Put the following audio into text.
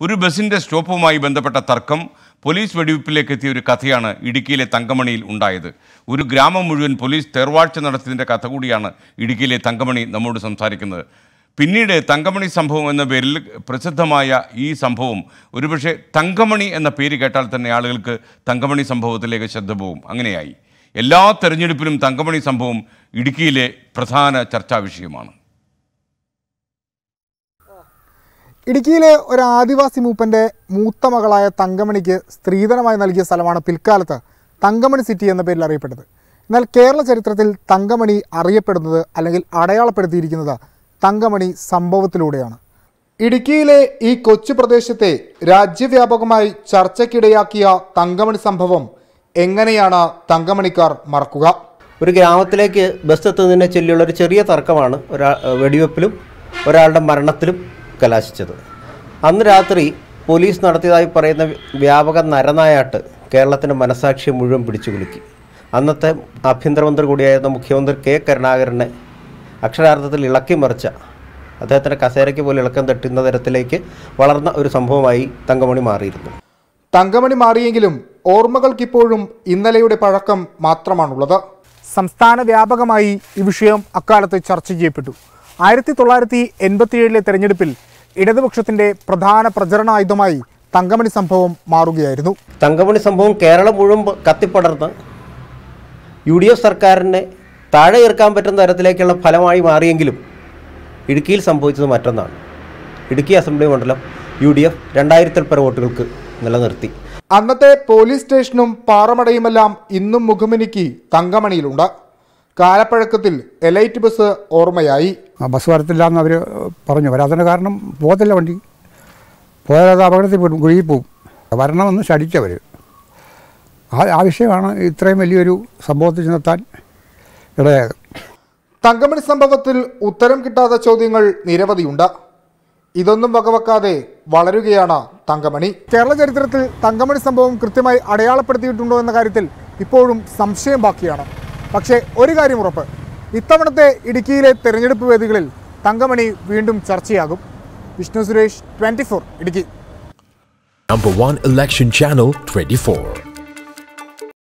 ഒരു ബസിൻ്റെ സ്റ്റോപ്പുമായി ബന്ധപ്പെട്ട തർക്കം പോലീസ് വെടിവയ്പ്പിലേക്ക് എത്തിയ ഒരു കഥയാണ് ഇടുക്കിയിലെ തങ്കമണിയിൽ ഉണ്ടായത് ഒരു ഗ്രാമം മുഴുവൻ പോലീസ് തേർവാഴ്ച നടത്തിയതിൻ്റെ കഥ കൂടിയാണ് ഇടുക്കിയിലെ തങ്കമണി നമ്മോട് സംസാരിക്കുന്നത് പിന്നീട് തങ്കമണി സംഭവം എന്ന പേരിൽ പ്രസിദ്ധമായ ഈ സംഭവം ഒരുപക്ഷെ തങ്കമണി എന്ന പേര് കേട്ടാൽ തന്നെ ആളുകൾക്ക് തങ്കമണി സംഭവത്തിലേക്ക് ശ്രദ്ധ പോകും അങ്ങനെയായി എല്ലാ തെരഞ്ഞെടുപ്പിലും തങ്കമണി സംഭവം ഇടുക്കിയിലെ പ്രധാന ചർച്ചാ വിഷയമാണ് ഇടുക്കിയിലെ ഒരു ആദിവാസി മൂപ്പൻ്റെ മൂത്ത മകളായ തങ്കമണിക്ക് സ്ത്രീധനമായി നൽകിയ സ്ഥലമാണ് പിൽക്കാലത്ത് തങ്കമണി സിറ്റി എന്ന പേരിൽ അറിയപ്പെട്ടത് എന്നാൽ കേരള ചരിത്രത്തിൽ തങ്കമണി അറിയപ്പെടുന്നത് അല്ലെങ്കിൽ അടയാളപ്പെടുത്തിയിരിക്കുന്നത് തങ്കമണി സംഭവത്തിലൂടെയാണ് ഇടുക്കിയിലെ ഈ കൊച്ചു പ്രദേശത്തെ രാജ്യവ്യാപകമായി ചർച്ചയ്ക്കിടയാക്കിയ തങ്കമണി സംഭവം എങ്ങനെയാണ് തങ്കമണിക്കാർ മറക്കുക ഒരു ഗ്രാമത്തിലേക്ക് ബസ് എത്തുന്നതിനെ ചൊല്ലിയുള്ള ഒരു ചെറിയ തർക്കമാണ് ഒരാ വെടിവെപ്പിലും ഒരാളുടെ മരണത്തിലും കലാശിച്ചത് അന്ന് രാത്രി പോലീസ് നടത്തിയതായി പറയുന്ന വ്യാപക നരനായാട്ട് കേരളത്തിൻ്റെ മനസാക്ഷിയെ മുഴുവൻ പിടിച്ചു കുലുക്കി അന്നത്തെ ആഭ്യന്തരമന്ത്രി കൂടിയായിരുന്ന മുഖ്യമന്ത്രി കെ കരുണാകരനെ അക്ഷരാർത്ഥത്തിൽ ഇളക്കി മറിച്ച അദ്ദേഹത്തിൻ്റെ കസേരയ്ക്ക് പോലും ഇളക്കം തട്ടുന്ന തരത്തിലേക്ക് വളർന്ന ഒരു സംഭവമായി തങ്കമണി മാറിയിരുന്നു തങ്കമണി മാറിയെങ്കിലും ഓർമ്മകൾക്കിപ്പോഴും ഇന്നലെയുടെ പഴക്കം മാത്രമാണുള്ളത് സംസ്ഥാന വ്യാപകമായി ഈ വിഷയം അക്കാലത്ത് ചർച്ച ചെയ്യപ്പെട്ടു ആയിരത്തി തൊള്ളായിരത്തി എൺപത്തിയേഴിലെ തെരഞ്ഞെടുപ്പിൽ ഇടതുപക്ഷത്തിന്റെ പ്രധാന പ്രചരണായുധമായി തങ്കമണി സംഭവം മാറുകയായിരുന്നു തങ്കമണി സംഭവം കേരളം മുഴുവൻ കത്തിപ്പടർന്ന് യു ഡി എഫ് സർക്കാരിനെ താഴെ ഇറക്കാൻ പറ്റുന്ന തരത്തിലേക്കുള്ള ഫലമായി മാറിയെങ്കിലും ഇടുക്കിയിൽ സംഭവിച്ചത് മറ്റൊന്നാണ് ഇടുക്കി അസംബ്ലി മണ്ഡലം യു ഡി എഫ് രണ്ടായിരത്തിൽ പര വോട്ടുകൾക്ക് നിലനിർത്തി അന്നത്തെ പോലീസ് സ്റ്റേഷനും പാറമടയുമെല്ലാം ഇന്നും മുഖമിനുക്കി തങ്കമണിയിലുണ്ട് കാലപ്പഴക്കത്തിൽ എലൈറ്റ് ബസ് ഓർമ്മയായി ആ ബസ് വരത്തില്ല എന്ന് അവർ പറഞ്ഞു വരാത്തതിൻ്റെ കാരണം പോകത്തില്ല വണ്ടി പോയാൽ അത് അപകടത്തിൽ പെടും കുഴുകി പോവും വരണമെന്ന് ശടിച്ചവർ ആ ആ വിഷയമാണ് ഇത്രയും വലിയൊരു സംഭവത്തിൽ ചെന്നെത്താൻ ഇടയായത് തങ്കമണി സംഭവത്തിൽ ഉത്തരം കിട്ടാത്ത ചോദ്യങ്ങൾ നിരവധിയുണ്ട് ഇതൊന്നും വകവെക്കാതെ വളരുകയാണ് തങ്കമണി കേരള ചരിത്രത്തിൽ തങ്കമണി സംഭവം കൃത്യമായി അടയാളപ്പെടുത്തിയിട്ടുണ്ടോ എന്ന കാര്യത്തിൽ ഇപ്പോഴും സംശയം ബാക്കിയാണ് പക്ഷേ ഒരു കാര്യം ഉറപ്പ് ഇത്തവണത്തെ ഇടുക്കിയിലെ തെരഞ്ഞെടുപ്പ് വേദികളിൽ തങ്കമണി വീണ്ടും ചർച്ചയാകും Vishnu Suresh twenty Idukki Number one election channel 24.